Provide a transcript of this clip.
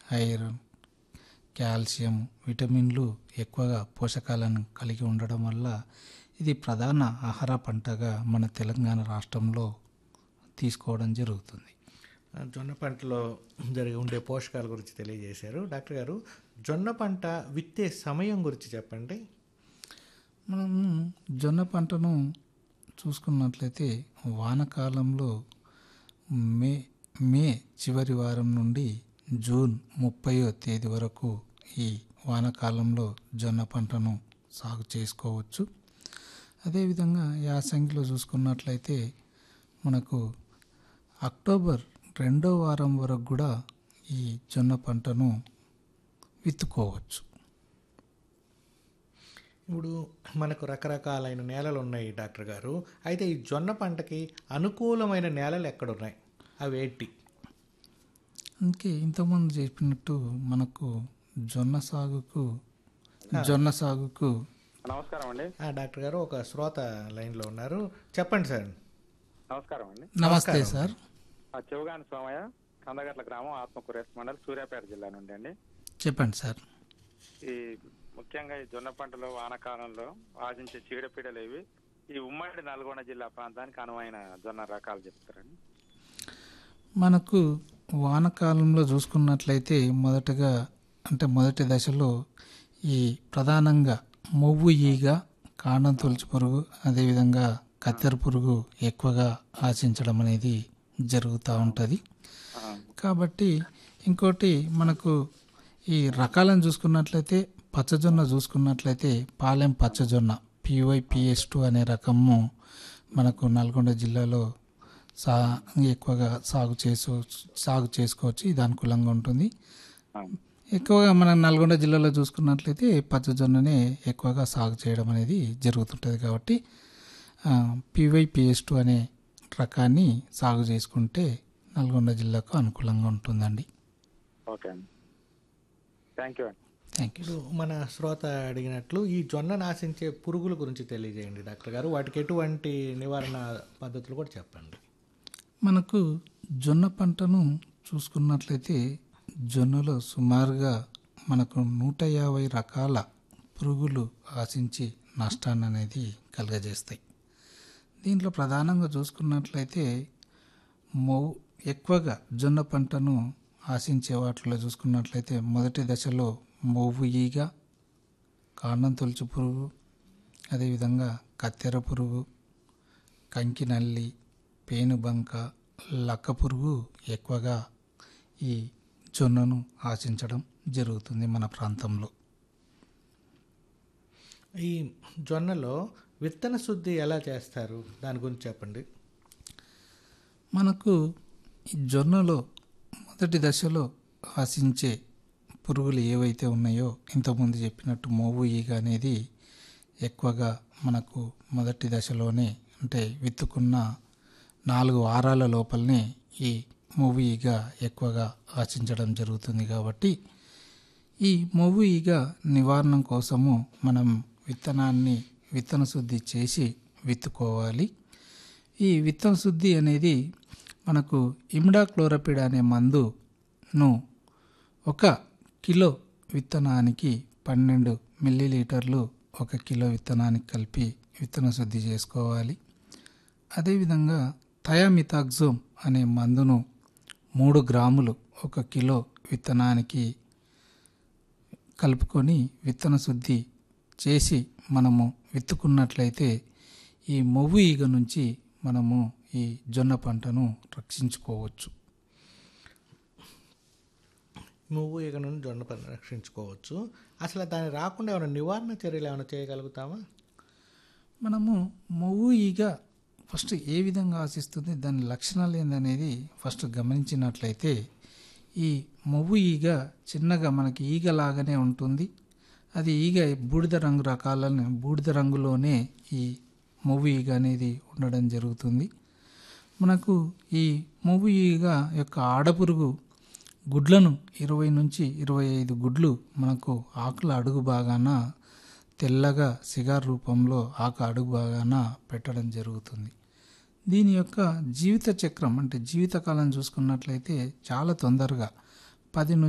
iron calcium విటమిన్లు ఎక్కువగా పోషకాలను కలిగి ఉండడం వల్ల ఇది ప్రధాన ఆహార పంటగా మన తెలంగాణ రాష్ట్రంలో తీసుకోవడం జరుగుతుంది ఆ, జొన్న పంటలో జరిగి ఉండే పోషకాల గురించి తెలియజేశారు డాక్టర్ గారు జొన్న పంట విత్తే సమయం గురించి చెప్పండి మనం జొన్న పంటను చూసుకున్నట్లయితే వానకాలంలో మే మే చివరి వారం నుండి జూన్ ముప్పయో తేదీ వరకు ఈ వానకాలంలో జొన్న పంటను సాగు చేసుకోవచ్చు అదేవిధంగా యాసంగిలో చూసుకున్నట్లయితే మనకు అక్టోబర్ రెండో వారం వరకు కూడా ఈ జొన్న పంటను విత్తుకోవచ్చు ఇప్పుడు మనకు రకరకాలైన నేలలు ఉన్నాయి డాక్టర్ గారు అయితే ఈ జొన్న పంటకి అనుకూలమైన నేలలు ఎక్కడున్నాయి అవి ఏంటి అందుకే ఇంతకుముందు చెప్పినట్టు మనకు జొన్న సాగుకు జొన్న సాగుకు నమస్కారం అండి ఆ, డాక్టర్ గారు ఒక శ్రోత లైన్లో ఉన్నారు చెప్పండి సార్ నమస్కారం అండి నమస్తే సార్ ఆ చెవుగాని సోమయ్య కందగట్ల గ్రామం ఆత్మకూరేస్ మండల్ సూర్యాపేట జిల్లా నుండి అండి చెప్పండి సార్ ఈ ముఖ్యంగా ఈ జొన్న పంటలో వానాకాలంలో ఆశించే చీడపీడలు ఇవి ఈ ఉమ్మడి నల్గొండ జిల్లా ప్రాంతానికి అనువైన జొన్న రకాలు చెప్తారండి మనకు వానకాలంలో చూసుకున్నట్లయితే మొదటగా అంటే మొదటి దశలో ఈ ప్రధానంగా మొవ్వు ఈగ కాండం తొలచి పురుగు అదేవిధంగా కత్తెర పురుగు ఎక్కువగా ఆశించడం అనేది జరుగుతూ ఉంటుంది ఆ, కాబట్టి ఇంకోటి మనకు ఈ రకాలను చూసుకున్నట్లయితే పచ్చజొన్న చూసుకున్నట్లయితే పాలెం పచ్చజొన్న పివై పిఎస్ టూ అనే రకము మనకు నల్గొండ జిల్లాలో సా ఎక్కువగా సాగు చేసు సాగు చేసుకోవచ్చు ఇది అనుకూలంగా ఉంటుంది ఆ, ఎక్కువగా మనం నల్గొండ జిల్లాలో చూసుకున్నట్లయితే పచ్చజొన్ననే ఎక్కువగా సాగు చేయడం అనేది జరుగుతుంటుంది కాబట్టి పివై పిఎస్ టూ అనే రకాన్ని సాగు చేసుకుంటే నల్గొండ జిల్లాకు అనుకూలంగా ఉంటుందండి ఓకే అండి థ్యాంక్ యూ అండి థ్యాంక్ యూ ఇప్పుడు మన శ్రోత అడిగినట్లు ఈ జొన్న నాశించే పురుగుల గురించి తెలియజేయండి డాక్టర్ గారు వాటికి ఎటువంటి నివారణ పద్ధతులు కూడా చెప్పండి మనకు జొన్న పంటను చూసుకున్నట్లయితే జొన్నలో సుమారుగా మనకు నూట యాభై రకాల పురుగులు ఆశించి నష్టాన్ని అనేది కలుగజేస్తాయి దీంట్లో ప్రధానంగా చూసుకున్నట్లయితే మౌ ఎక్కువగా జొన్న పంటను ఆశించే వాటిలో చూసుకున్నట్లయితే మొదటి దశలో మొవ్వు ఈగ కాండం తొలుచు పురుగు అదేవిధంగా కత్తెర పురుగు కంకి నల్లి పేనుబంక లక్క పురుగు ఎక్కువగా ఈ జొన్నను ఆశించడం జరుగుతుంది మన ప్రాంతంలో ఈ జొన్నలో విత్తన శుద్ధి ఎలా చేస్తారు దాని గురించి చెప్పండి మనకు ఈ జొన్నలో మొదటి దశలో ఆశించే పురుగులు ఏవైతే ఉన్నాయో ఇంతకుముందు చెప్పినట్టు మోవు ఈగ అనేది ఎక్కువగా మనకు మొదటి దశలోనే అంటే విత్తుకున్న నాలుగు వారాల లోపలనే ఈ మొవ్వు ఈగ ఎక్కువగా ఆశించడం జరుగుతుంది కాబట్టి ఈ మొవ్వు ఈగ నివారణ కోసము మనం విత్తనాన్ని విత్తన శుద్ధి చేసి విత్తుకోవాలి ఈ విత్తన శుద్ధి అనేది మనకు ఇమిడాక్లోరపిడ్ అనే మందును ఒక కిలో విత్తనానికి పన్నెండు మిల్లీలీటర్లు ఒక కిలో విత్తనానికి కలిపి విత్తన శుద్ధి చేసుకోవాలి అదేవిధంగా థయామితాక్జోమ్ అనే మందును మూడు గ్రాములు ఒక కిలో విత్తనానికి కలుపుకొని విత్తన శుద్ధి చేసి మనము విత్తుకున్నట్లయితే ఈ మొవ్వు ఈగ నుంచి మనము ఈ జొన్న పంటను రక్షించుకోవచ్చు నువ్వు ఇక నుండి జొన్న పంట రక్షించుకోవచ్చు అసలు దాన్ని రాకుండా ఏమైనా నివారణ చర్యలు ఏమైనా చేయగలుగుతామా మనము మొవ్వు ఈగ ఫస్ట్ ఏ విధంగా ఆశిస్తుంది దాని లక్షణాలు ఏందనేది ఫస్ట్ గమనించినట్లయితే ఈ మొవ్వు ఈగ చిన్నగా మనకి ఈగ లాగానే ఉంటుంది అది ఈగ బూడిద రంగు రకాలని బూడిద రంగులోనే ఈ మొవ్వు ఈగ అనేది ఉండడం జరుగుతుంది మనకు ఈ మొవ్వు ఈగ యొక్క ఆడపురుగు గుడ్లను ఇరవై నుంచి ఇరవై ఐదు గుడ్లు మనకు ఆకుల అడుగు భాగాన తెల్లగా సిగార్ రూపంలో ఆకు అడుగు భాగాన పెట్టడం జరుగుతుంది దీని యొక్క జీవిత చక్రం అంటే జీవితకాలం చూసుకున్నట్లయితే చాలా తొందరగా పది